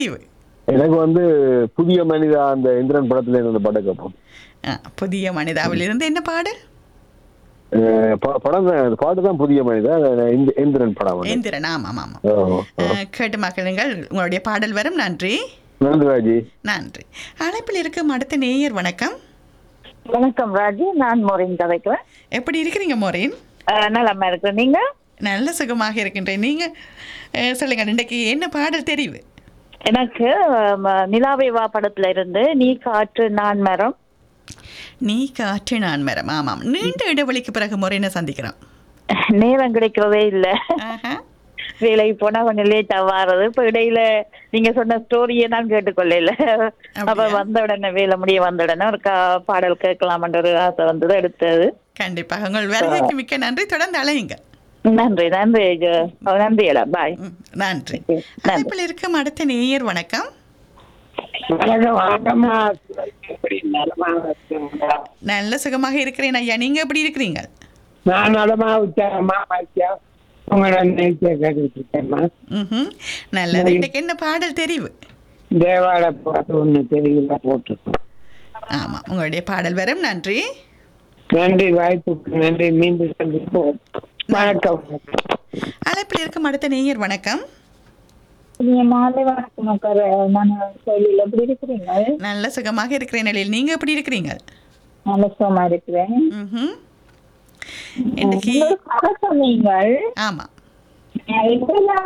இவ. எனக்கு வந்து புதிய மனிதா அந்த இந்திரன் படத்துல இருந்து அந்த பாட்டை கேட்போம் ஆ, புதிய மனிதாவில் இருந்து என்ன பாடு அஹ் ப- படம் தான் அந்த பாட்டு தான் புதிய மனிதா அது இந்த- இந்திரன் படம் வந்து. எந்திரன் ஆமாம் ஆமாம் ஓ, ஓ. ஆ, கேட்டு மக்களுங்கள் உங்களுடைய பாடல் வரும் நன்றி நன்றி ராஜி நன்றி அழைப்பில் இருக்கும் அடுத்த நேயர் வணக்கம் வணக்கம் ராஜி நான் மோரின் கதைக்கிறேன் எப்படி இருக்கிறீங்க மோரின் அஹ், நலமா இருக்கிறேன் நீங்க நல்ல சுகமாக இருக்கின்றேன் நீங்க அஹ், சொல்லுங்க இன்றைக்கு என்ன பாடல் தெரிவு எனக்கு ம, நிலாவை வா படத்துல இருந்து நீ காற்று நான் மரம் நீ காற்று நான் மரம் ஆமாம் நீண்ட இடைவெளிக்கு பிறகு முறையினை சந்திக்கிறோம் நேரம் கிடைக்கிறதே இல்ல ஆஹா. வேலைக்கு போனா கொஞ்சம் லேட்டா வாரது இப்ப இடையில நீங்க சொன்ன ஸ்டோரியே நான் கேட்டுக்கொள்ளல அப்ப அப்படியா? வந்த உடனே வேலை முடிய வந்த உடனே ஒரு கா- பாடல் கேட்கலாம்ன்ற ஒரு ஆசை வந்தது எடுத்தது கண்டிப்பாக உங்கள் வருகைக்கு மிக்க நன்றி தொடர்ந்து அலையுங்க நன்றி நன்றி ஜ- நன்றி எடா பாய் ம், நன்றி நன்றி. அழைப்பில் இருக்கும் அடுத்த நேயர் வணக்கம் வணக்கம் வணக்கம்மா எப்படி நலமா இருக்கீங்களா? நல்ல சுகமாக இருக்கிறேன் ஐயா நீங்க எப்படி இருக்கிறீங்க நான் நலமா உச்சாரமா பாத்தியா உங்களோட நிகழ்ச்சியை கேட்டுட்டு இருக்கேம்மா ம்ஹும். நல்லது இன்னைக்கு என்ன பாடல் தெரிவு தேவாலய பாட்டு ஒண்ணு தெரியல போட்டுருக்கோம் ஆமாம் உங்களுடைய பாடல் வரும் நன்றி நன்றி வாய்ப்புக்கு நன்றி மீண்டும் சந்திப்போம் வணக்கம் அழைப்பில் இருக்கும் அடுத்த நேயர் வணக்கம் நீங்க மாலை வணக்கம் அக்கா நான் கோயிலில் எப்படி இருக்கிறீங்க நல்ல சுகமாக இருக்கிறேன் நிலையில் நீங்க எப்படி இருக்கிறீங்க நல்ல சுகமா இருக்கிறேன் ம்ஹும். இன்னைக்கு இன்னொரு கதை சொன்னீங்கள் ஆமா இதெல்லாம்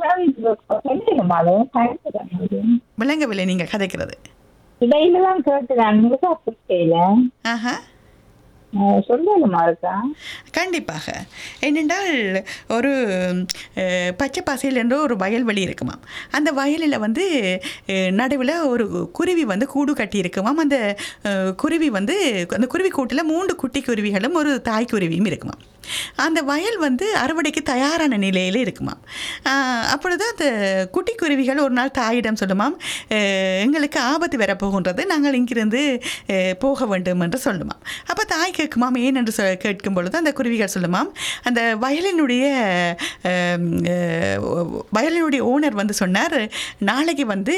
கேட்டாலும் விளங்கவில்லை நீங்க கதைக்கிறது இடையில தான் கேட்டுதான் உங்களுக்கு அப்படி ஆஹா சொல்லலுமா இருக்கா கண்டிப்பாக என்னென்றால் ஒரு அஹ், பச்சை பசையில் என்ற ஒரு வயல்வெளி இருக்குமாம் அந்த வயலில் வந்து நடுவில் ஒரு குருவி வந்து கூடு கட்டி இருக்குமாம் அந்த அஹ், குருவி வந்து அந்த குருவி கூட்டில் மூன்று குட்டி குருவிகளும் ஒரு தாய் குருவியும் இருக்குமாம் அந்த வயல் வந்து அறுவடைக்கு தயாரான நிலையில் இருக்குமாம் ஆஹ், அப்பொழுது அந்த குட்டி குருவிகள் ஒரு நாள் தாயிடம் சொல்லுமாம் "அஹ், எங்களுக்கு ஆபத்து வரப்போகின்றது நாங்கள் இங்கிருந்து அஹ், போக வேண்டும் என்று சொல்லுமாம் அப்போ தாய் கேட்குமாம் ஏன் என்று சொ கேட்கும் பொழுது அந்த குருவிகள் சொல்லுமாம் அந்த வயலினுடைய அஹ், அஹ், வயலினுடைய ஓனர் வந்து சொன்னார் நாளைக்கு வந்து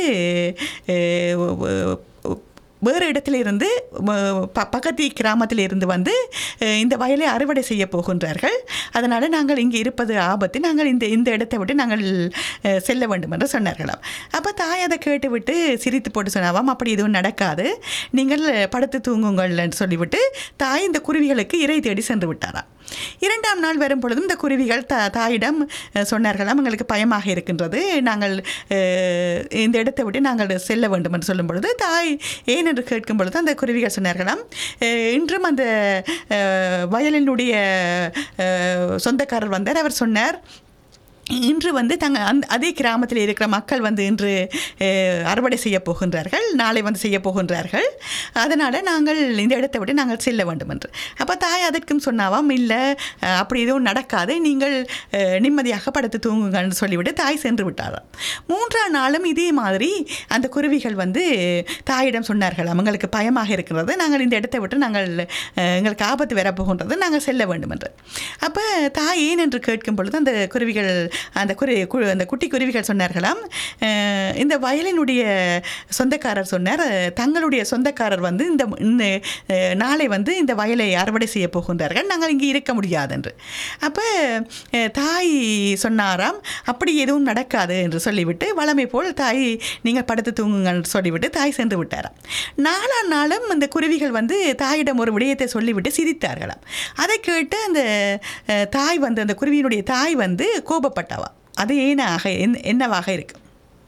அஹ், வேறு இடத்துல இருந்து ம- ப பக்கத்து கிராமத்தில் இருந்து வந்து அஹ், இந்த வயலை அறுவடை செய்ய போகின்றார்கள் அதனால் நாங்கள் இங்கே இருப்பது ஆபத்து நாங்கள் இந்த இந்த இடத்தை விட்டு நாங்கள் அஹ், செல்ல வேண்டும் என்று சொன்னார்களாம் அப்போ தாய் அதை கேட்டுவிட்டு சிரித்து போட்டு சொன்னாவாம் அப்படி எதுவும் நடக்காது நீங்கள் படுத்து தூங்குங்கள் என்று சொல்லிவிட்டு தாய் இந்த குருவிகளுக்கு இறை தேடி சென்று விட்டாராம் இரண்டாம் நாள் வரும் பொழுதும் இந்த குருவிகள் த தாயிடம் அஹ், சொன்னார்களாம் எங்களுக்கு பயமாக இருக்கின்றது நாங்கள் அஹ், இந்த இடத்தை விட்டு நாங்கள் செல்ல வேண்டும் என்று சொல்லும் பொழுது தாய் ஏன் என்று கேட்கும் பொழுது அந்த குருவிகள் சொன்னார்களாம் அஹ், இன்றும் அந்த அஹ், வயலினுடைய அஹ், சொந்தக்காரர் வந்தார் அவர் சொன்னார் இன்று வந்து தங்க அந்த அதே கிராமத்தில் இருக்கிற மக்கள் வந்து இன்று அஹ், அறுவடை செய்ய போகின்றார்கள் நாளை வந்து செய்ய போகின்றார்கள் அதனால் நாங்கள் இந்த இடத்தை விட்டு நாங்கள் செல்ல வேண்டும் என்று அப்போ தாய் அதற்கும் சொன்னாவாம் இல்லை அஹ், அப்படி எதுவும் நடக்காது நீங்கள் அஹ், நிம்மதியாக படுத்து தூங்குங்கள்னு சொல்லிவிட்டு தாய் சென்று விட்டாராம் மூன்றாம் நாளும் இதே மாதிரி அந்த குருவிகள் வந்து தாயிடம் சொன்னார்கள் அவங்களுக்கு பயமாக இருக்கிறது நாங்கள் இந்த இடத்தை விட்டு நாங்கள் அஹ், எங்களுக்கு ஆபத்து வரப்போகின்றது நாங்கள் செல்ல வேண்டும் என்று அப்போ தாய் ஏன் என்று கேட்கும் பொழுது அந்த குருவிகள் அந்த குரு கு- அந்த குட்டி குருவிகள் சொன்னார்களாம் அஹ், இந்த வயலினுடைய சொந்தக்காரர் சொன்னார் அஹ், தங்களுடைய சொந்தக்காரர் வந்து இந்த இந்த, அஹ், நாளை வந்து இந்த வயலை அறுவடை செய்ய போகின்றார்கள் நாங்கள் இங்கே இருக்க முடியாது என்று அப்போ அஹ், தாய் சொன்னாராம் அப்படி எதுவும் நடக்காது என்று சொல்லிவிட்டு வளமை போல் தாய் நீங்கள் படுத்து தூங்குங்கன்னு சொல்லிவிட்டு தாய் சென்று விட்டாராம் நாலாம் நாளும் அந்த குருவிகள் வந்து தாயிடம் ஒரு விடயத்தை சொல்லிவிட்டு சிரித்தார்களாம் அதை கேட்டு அந்த அஹ், தாய் வந்து அந்த குருவியினுடைய தாய் வந்து கோபப்பட்டவா அது ஏனாக என்ன- என்னவாக இருக்கு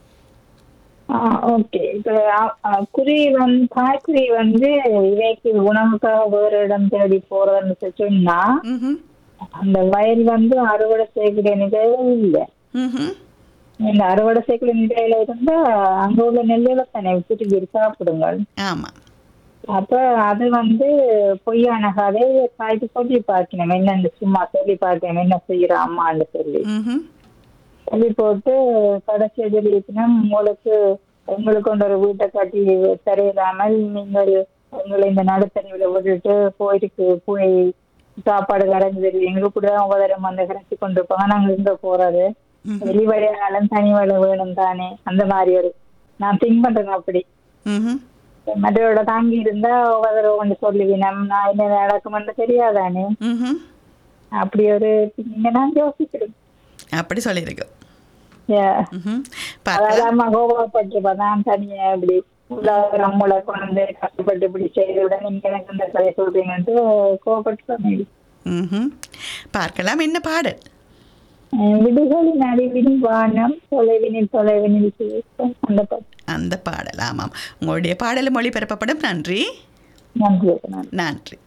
ஓகே இப்ப அ- அ, குருவி வந்து தாய்க்குருவி வந்து இவைக்கு உணவுக்காக வேற இடம் தேடி போறதுன்னு சொல்லி சொன்னா ம்ஹும். அந்த வயல் வந்து அறுவடை செய்யக்கூடிய நிலையில இல்ல ம்ஹும். இந்த அறுவடை செய்யக்கூடிய நிலையில இருந்தா அங்க உள்ள நெல்லுல தானே விட்டுட்டு சாப்பிடுங்கள் ஆமாம் அப்ப அது வந்து பொய்யான கதை தாய்க்கு சொல்லி பார்க்கணும் என்னன்னு சும்மா சொல்லி பார்க்கணும் என்ன செய்யற அம்மான்னு சொல்லி ம்ஹும். சொல்லி போட்டு கடைசி எதிர்ப்புனா உங்களுக்கு உங்களுக்கு கொண்டு ஒரு வீட்டை கட்டி தரையிடாமல் நீங்கள் உங்களை இந்த நடுத்தறிவுல விட்டுட்டு போயிருக்கு போய் சாப்பாடு கரைஞ்சு தருவீங்க கூட உபதரம் வந்து கரைச்சி கொண்டு இருப்பாங்க நாங்க இங்க போறது வெளி வழியாலும் தனி வழி வேணும் தானே அந்த மாதிரி ஒரு நான் திங்க் பண்றேன் அப்படி ம்ஹும். மற்றவரோட தாங்கி இருந்தா ஒவ்வொரு ஒன்று சொல்லுவினம் நான் என்ன நடக்குமென்னு தெரியாதானே ம்ஹும். அப்படி ஒரு நீங்க நான் யோசிக்கிறேன் அப்படி சொல்லியிருக்கு Yeah. ம்ஹும். அதாவது பார்க்கலாம் அம்மா கோபப்பட்டிருப்பா நான் தனியா இப்படி உள்ள நம்மளை கொண்டு கஷ்டப்பட்டு இப்படி செய்த உடனே நீங்க எனக்கு இந்த கதை சொல்றீங்கன்ட்டு கோபப்பட்டு ம்ஹும். பார்க்கலாம் என்ன பாடல் விடுகளின் அறிவினி வானம் தொலைவினில் தொலைவினில் பேசும் அந்த பாட்டு அந்த பாடல் ஆமாம் உங்களுடைய பாடல் மொழிபெறப்படும் நன்றி நன்றி நன்றி நன்றி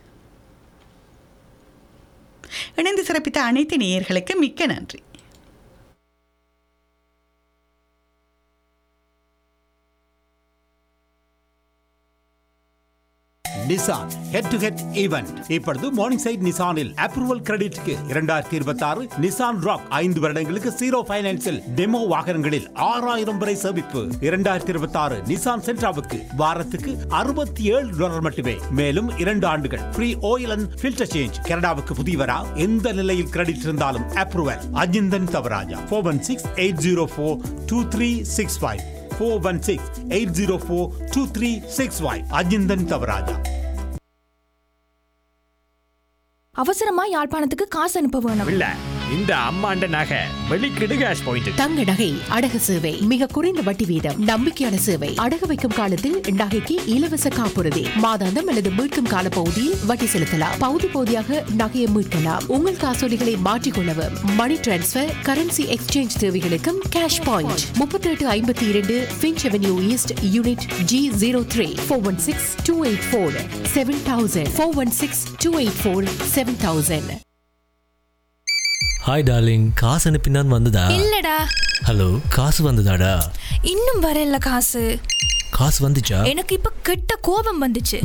இணைந்து சிறப்பித்த அனைத்து நேயர்களுக்கு மிக்க நன்றி Nissan head to head event இப்பொழுது மார்னிங் சைட் நிசானில் அப்ரூவல் கிரெடிட்க்கு இரண்டாயிரத்தி இருபத்தி ஆறு நிசான் ராக் ஐந்து வருடங்களுக்கு ஜீரோ பைனான்சில் டெமோ வாகனங்களில் ஆறாயிரம் வரை சேமிப்பு இரண்டாயிரத்தி இருபத்தி ஆறு நிசான் சென்ட்ராவுக்கு வாரத்துக்கு அறுபத்தி ஏழு டாலர் மட்டுமே மேலும் இரண்டு ஆண்டுகள் free oil and filter change கனடாவுக்கு புதியவரா எந்த நிலையில் கிரெடிட் இருந்தாலும் approval Ajinthan Thavarajah four one six eight zero four two three six five four one six eight zero four two three six five Ajinthan Thavarajah அவசரமா யாழ்ப்பாணத்துக்கு காசு அனுப்ப வேணும் இல்ல இந்த அம்மாண்ட நகை வெளிக்கிடு கேஷ் பாயிண்ட் தங்க நகை அடகு சேவை மிக குறைந்த வட்டி வீதம் நம்பிக்கையான சேவை அடகு வைக்கும் காலத்தில் நகைக்கு இலவச காப்புறுதி மாதாந்தம் அல்லது மீட்கும் கால பகுதியில் வட்டி செலுத்தலாம் பகுதி பகுதியாக நகையை மீட்கலாம் உங்கள் காசோலிகளை மாற்றிக்கொள்ளவும் மணி டிரான்ஸ்பர் கரன்சி எக்ஸ்சேஞ்ச் தேவைகளுக்கும் கேஷ் பாயிண்ட் முப்பத்தி எட்டு ஐம்பத்தி இரண்டு Finch avenue east unit G zero three four one six two eight four seven thousand four one six two eight four seven thousand hi darling காசு அனுப்பினான் வந்ததா இல்லடா hello காசு வந்ததாடா இன்னும் வரல காசு காசு வந்துச்சா எனக்கு இப்ப கெட்ட கோபம் வந்துச்சு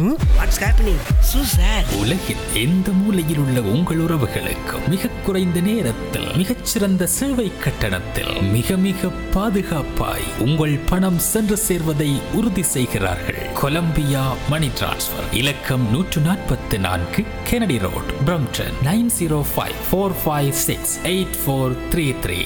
உலகில் எந்த மூலையில் உள்ள உங்கள் உறவுகளுக்கு மிக குறைந்த நேரத்தில் மிகச்சிறந்த சேவை கட்டணத்தில் மிக மிக பாதுகாப்பாய் உங்கள் பணம் சென்று சேர்வதை உறுதி செய்கிறார்கள் கொலம்பியா மணி டிரான்ஸ்ஃபர் இலக்கம் நூற்று நாற்பத்தி நான்கு Kennedy road Brampton nine zero five four five six eight four three three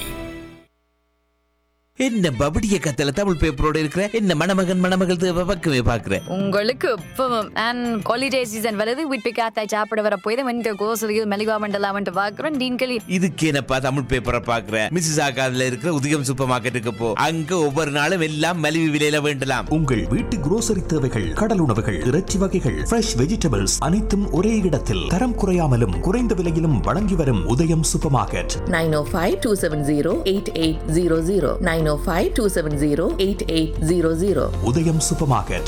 என்ன பபடிய கத்தல தமிழ் பேப்பரோட இருக்கிற என்ன மணமகன் மணமகள் தேவை பக்கமே பாக்குற உங்களுக்கு இப்பவும் அண்ட் ஹாலிடே சீசன் வருது வீட்டு காத்தாய் சாப்பிட வர போய் தான் வந்து கோசலியில் மெலிவா மண்டலாமன்ட்டு பார்க்குறோம் டீன் களி இதுக்கு என்னப்பா தமிழ் பேப்பரை பாக்குற மிஸ்ஸஸ் ஆகாதுல இருக்கிற உதயம் சூப்பர் மார்க்கெட்டுக்கு போ அங்க ஒவ்வொரு நாளும் எல்லாம் மலிவு விலையில வேண்டலாம் உங்கள் வீட்டு குரோசரி தேவைகள் கடல் உணவுகள் இறைச்சி வகைகள் ஃப்ரெஷ் வெஜிடபிள்ஸ் அனைத்தும் ஒரே இடத்தில் தரம் குறையாமலும் குறைந்த விலையிலும் வழங்கி வரும் Udhayam supermarket nine O five two seven zero eight eight zero zero nine O five two seven zero eight eight zero zero Udhayam supermarket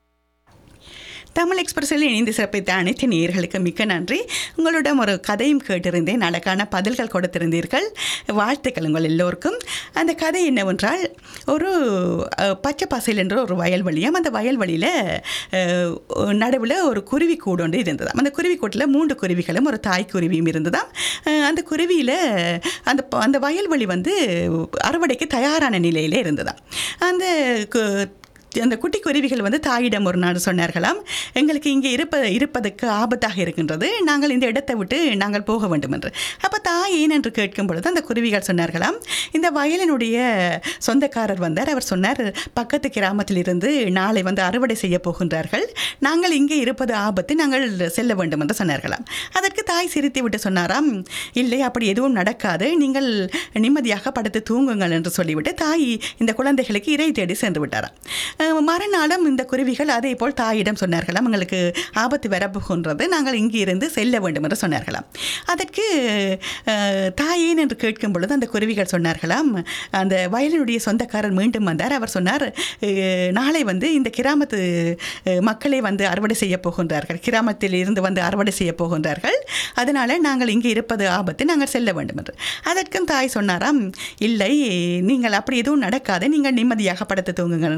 Tamil எக்ஸ்பிரஸில் இணைந்து சிறப்பித்த அனைத்து நேயர்களுக்கு மிக்க நன்றி உங்களிடம் ஒரு கதையும் கேட்டிருந்தேன் அதற்கான பதில்கள் கொடுத்திருந்தீர்கள் வாழ்த்துக்கள் உங்கள் எல்லோருக்கும் அந்த கதை என்னவென்றால் ஒரு அஹ், பச்சை பசையில் என்ற ஒரு வயல்வெளியாம் அந்த வயல்வெளியில் நடுவில் ஒரு குருவி கூடு ஒன்று இருந்ததாம் அந்த குருவி கூட்டில் மூன்று குருவிகளும் ஒரு தாய் குருவியும் இருந்ததாம் அஹ், அந்த குருவியில் அந்த ப- அந்த வயல்வெளி வந்து அறுவடைக்கு தயாரான நிலையில் இருந்ததாம் அந்த கு- அந்த குட்டி குருவிகள் வந்து தாயிடம் ஒரு நாள் சொன்னார்களாம் எங்களுக்கு இங்கே இருப்ப இருப்பதற்கு ஆபத்தாக இருக்கின்றது நாங்கள் இந்த இடத்தை விட்டு நாங்கள் போக வேண்டும் என்று அப்போ தாய் ஏன் என்று கேட்கும் பொழுது அந்த குருவிகள் சொன்னார்களாம் இந்த வயலினுடைய சொந்தக்காரர் வந்தார் அவர் சொன்னார் பக்கத்து கிராமத்தில் இருந்து நாளை வந்து அறுவடை செய்ய போகின்றார்கள் நாங்கள் இங்கே இருப்பது ஆபத்து நாங்கள் செல்ல வேண்டும் என்று சொன்னார்களாம் அதற்கு தாய் சிரித்து விட்டு சொன்னாராம் இல்லை அப்படி எதுவும் நடக்காது நீங்கள் நிம்மதியாக படுத்து தூங்குங்கள் என்று சொல்லிவிட்டு தாய் இந்த குழந்தைகளுக்கு இறை தேடி சென்று விட்டாராம் அஹ் மறுநாளும் இந்த குருவிகள் அதே போல் தாயிடம் சொன்னார்களாம் எங்களுக்கு ஆபத்து வரப்போகின்றது நாங்கள் இங்கே இருந்து செல்ல வேண்டும் என்று சொன்னார்களாம் அதற்கு அஹ், தாயேன் என்று கேட்கும் பொழுது அந்த குருவிகள் சொன்னார்களாம் அந்த வயலினுடைய சொந்தக்காரர் மீண்டும் வந்தார் அவர் சொன்னார் அஹ், நாளை வந்து இந்த கிராமத்து அஹ், மக்களே வந்து அறுவடை செய்ய போகின்றார்கள் கிராமத்தில் இருந்து வந்து அறுவடை செய்ய போகின்றார்கள் அதனால் நாங்கள் இங்கே இருப்பது ஆபத்து நாங்கள் செல்ல வேண்டும் என்று அதற்கும் தாய் சொன்னாராம் இல்லை நீங்கள் அப்படி எதுவும் நடக்காது நீங்கள் நிம்மதியாக படுத்து தூங்குங்கள் என்று சொல்லிவிட்டு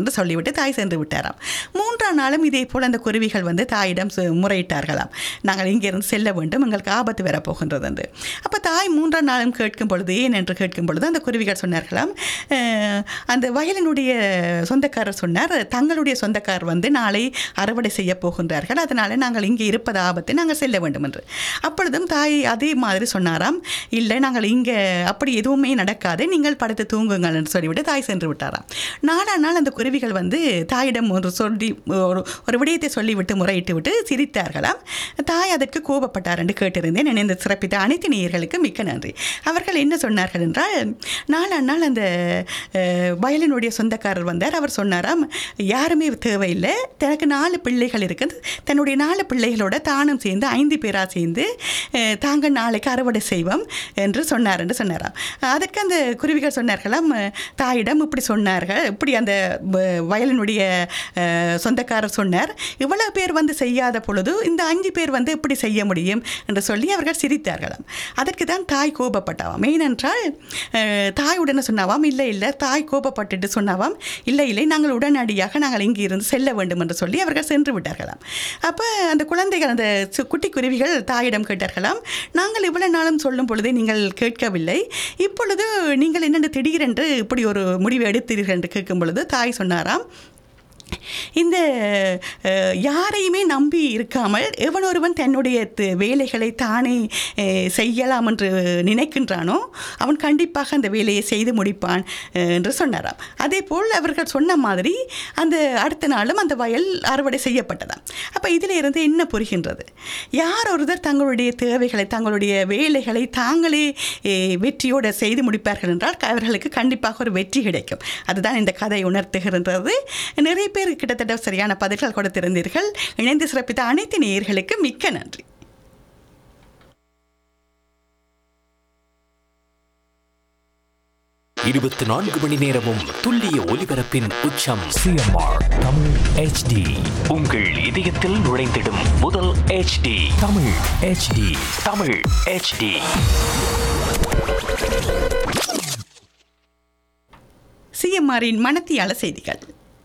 சொல்லிவிட்டு தாய் சென்று விட்டாராம் மூன்றாம் நாளும் இதே போல் அந்த குருவிகள் வந்து தாயிடம் சு- முறையிட்டார்களாம் நாங்கள் இங்கிருந்து செல்ல வேண்டும் எங்களுக்கு ஆபத்து வரப்போகின்றது என்று அப்போ தாய் மூன்றாம் நாளும் கேட்கும் பொழுது ஏன் என்று கேட்கும் பொழுது அந்த குருவிகள் சொன்னார்களாம் "அஹ், அந்த வயலினுடைய சொந்தக்காரர் சொன்னார் தங்களுடைய சொந்தக்காரர் வந்து நாளை அறுவடை செய்ய போகின்றார்கள் அதனால் நாங்கள் இங்கே இருப்பது ஆபத்து நாங்கள் செல்ல வேண்டும் என்று அப்பொழுதும் தாய் அதே மாதிரி சொன்னாராம் இல்லை நாங்கள் இங்கே அப்படி எதுவுமே நடக்காது நீங்கள் படுத்து தூங்குங்கள் என்று சொல்லிவிட்டு தாய் சென்று விட்டாராம் நாளா நாள் அந்த குருவிகள் வந்து தாயிடம் ஒரு சொல்லி ஒரு ஒரு விடயத்தை சொல்லிவிட்டு முறையிட்டு விட்டு சிரித்தார்களாம் தாய் அதற்கு கோபப்பட்டார் என்று கேட்டிருந்தேன் நினைந்து சிறப்பித்த அனைத்து நேயர்களுக்கு மிக்க நன்றி அவர்கள் என்ன சொன்னார்கள் என்றால் நாளா நாள் அந்த அஹ், வயலினுடைய சொந்தக்காரர் வந்தார் அவர் சொன்னாராம் யாருமே தேவையில்லை தனக்கு நாலு பிள்ளைகள் இருக்குது தன்னுடைய நாலு பிள்ளைகளோட தானும் சேர்ந்து ஐந்து பேராக சேர்ந்து அஹ், தாங்கள் நாளைக்கு அறுவடை செய்வோம் என்று சொன்னார் என்று சொன்னாராம் அதற்கு அந்த குருவிகள் சொன்னார்களாம் அஹ், தாயிடம் இப்படி சொன்னார்கள் இப்படி அந்த வ- வயலினுடைய அஹ், சொந்தக்காரர் சொன்னார் இவ்வளவு பேர் வந்து செய்யாத பொழுது இந்த அஞ்சு பேர் வந்து இப்படி செய்ய முடியும் என்று சொல்லி அவர்கள் சிரித்தார்களாம் அதற்கு தான் தாய் கோபப்பட்டாவாம் ஏனென்றால் அஹ், தாய் உடனே சொன்னாவாம் இல்லை இல்லை தாய் கோபப்பட்டுட்டு சொன்னாவாம் இல்லை இல்லை நாங்கள் உடனடியாக நாங்கள் இங்கே இருந்து செல்ல வேண்டும் என்று சொல்லி அவர்கள் சென்று விட்டார்களாம் அப்போ அந்த குழந்தைகள் அந்த சு- குட்டி குருவிகள் தாயிடம் கேட்டார்களாம் நாங்கள் இவ்வளவு நாளும் சொல்லும் பொழுதே நீங்கள் கேட்கவில்லை இப்பொழுது நீங்கள் என்னென்று திடீரென்று இப்படி ஒரு முடிவு எடுத்தீர்கள் என்று கேட்கும் பொழுது தாய் சொன்னாராம் இந்த அஹ், யாரையுமே நம்பி இருக்காமல் எவனொருவன் தன்னுடைய த- வேலைகளை தானே அஹ், செய்யலாம் என்று நினைக்கின்றானோ அவன் கண்டிப்பாக அந்த வேலையை செய்து முடிப்பான் அஹ், என்று சொன்னாராம் அதே போல் அவர்கள் சொன்ன மாதிரி அந்த அடுத்த நாளும் அந்த வயல் அறுவடை செய்யப்பட்டதாம் அப்போ இதில் இருந்து என்ன புரிகின்றது யார் ஒருவர் தங்களுடைய தேவைகளை தங்களுடைய வேலைகளை தாங்களே அஹ், வெற்றியோடு செய்து முடிப்பார்கள் என்றால் அவர்களுக்கு கண்டிப்பாக ஒரு வெற்றி கிடைக்கும் அதுதான் இந்த கதை உணர்த்துகின்றது நிறைய பேர் கிட்டத்தட்ட சரியான பதில்கள் கொடுத்திருந்தீர்கள் இணைந்து சிறப்பித்த அனைத்து நேயர்களுக்கு மிக்க நன்றி இருபத்தி நான்கு மணி நேரமும் துல்லிய ஒலிபரப்பின் உச்சம் சிஎம்ஆர் தமிழ் ஹெச்டி உங்கள் இதயத்தில் நுழைந்திடும் முதல் HD Tamil HD Tamil HD சிஎம்ஆரின் மனத்தியால செய்திகள்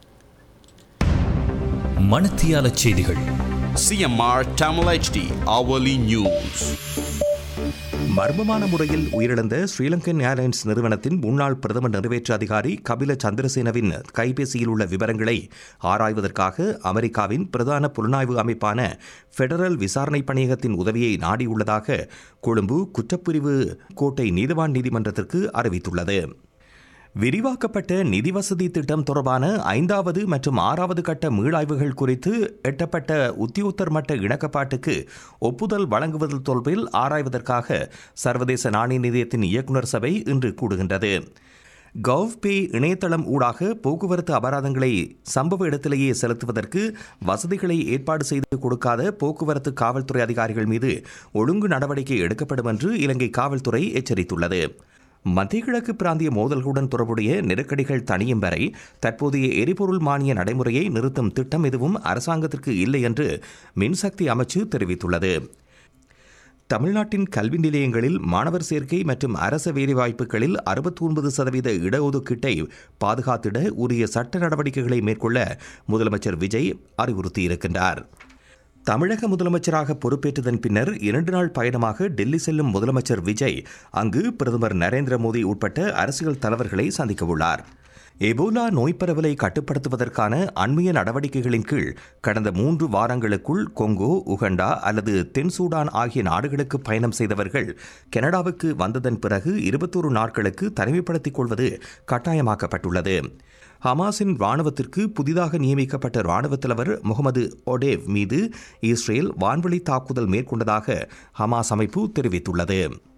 மணத்தியால செய்திகள் CMR Tamil HD hourly news மர்மமான முறையில் உயிரிழந்த ஸ்ரீலங்கன் ஏர்லைன்ஸ் நிறுவனத்தின் முன்னாள் பிரதம நிறைவேற்று அதிகாரி கபில சந்திரசேனவின் கைபேசியில் உள்ள விவரங்களை ஆராய்வதற்காக அமெரிக்காவின் பிரதான புலனாய்வு அமைப்பான ஃபெடரல் விசாரணை பணியகத்தின் உதவியை நாடியுள்ளதாக கொழும்பு குற்றப்பிரிவு கோட்டை நீதிவான் நீதிமன்றத்திற்கு அறிவித்துள்ளது விரிவாக்கப்பட்ட நிதி வசதி திட்டம் தொடர்பான ஐந்தாவது மற்றும் ஆறாவது கட்ட மீளாய்வுகள் குறித்து எட்டப்பட்ட உத்தியோத்தர் மட்ட இணக்கப்பாட்டுக்கு ஒப்புதல் வழங்குவது தொடர்பில் ஆராய்வதற்காக சர்வதேச நாணய நிதியத்தின் இயக்குநர் சபை இன்று கூடுகின்றது கவ்பே இணையதளம் ஊடாக போக்குவரத்து அபராதங்களை சம்பவ இடத்திலேயே செலுத்துவதற்கு வசதிகளை ஏற்பாடு செய்து கொடுக்காத போக்குவரத்து காவல்துறை அதிகாரிகள் மீது ஒழுங்கு நடவடிக்கை எடுக்கப்படும் என்று இலங்கை காவல்துறை எச்சரித்துள்ளது மத்திய கிழக்கு பிராந்திய மோதல்களுடன் தொடர்புடைய நெருக்கடிகள் தணியும் வரை தற்போதைய எரிபொருள் மானிய நடைமுறையை நிறுத்தும் திட்டம் எதுவும் அரசாங்கத்திற்கு இல்லை என்று மின்சக்தி அமைச்சு தெரிவித்துள்ளது தமிழ்நாட்டின் கல்வி நிலையங்களில் மாணவர் சேர்க்கை மற்றும் அரச வேலைவாய்ப்புகளில் அறுபத்தி ஒன்பது சதவீத இடஒதுக்கீட்டை பாதுகாத்திட உரிய சட்ட நடவடிக்கைகளை மேற்கொள்ள முதலமைச்சர் விஜய் அறிவுறுத்தியிருக்கின்றார் தமிழக முதலமைச்சராக பொறுப்பேற்றதன் பின்னர் இரண்டு நாள் பயணமாக டெல்லி செல்லும் முதலமைச்சர் விஜய் அங்கு பிரதமர் நரேந்திர மோடி உட்பட்ட அரசியல் தலைவர்களை சந்திக்கவுள்ளார் எபோலா நோய் பரவலை கட்டுப்படுத்துவதற்கான அண்மைய நடவடிக்கைகளின் கீழ் கடந்த மூன்று வாரங்களுக்குள் கொங்கோ உகண்டா அல்லது தென் சூடான் ஆகிய நாடுகளுக்கு பயணம் செய்தவர்கள் கனடாவுக்கு வந்ததன் பிறகு இருபத்தோரு நாட்களுக்கு தனிமைப்படுத்திக் கொள்வது கட்டாயமாக்கப்பட்டுள்ளது ஹமாஸின் ராணுவத்திற்கு புதிதாக நியமிக்கப்பட்ட ராணுவ தலைவர் முகமது ஒடேவ் மீது இஸ்ரேல் வான்வழி தாக்குதல் மேற்கொண்டதாக ஹமாஸ் அமைப்பு தெரிவித்துள்ளது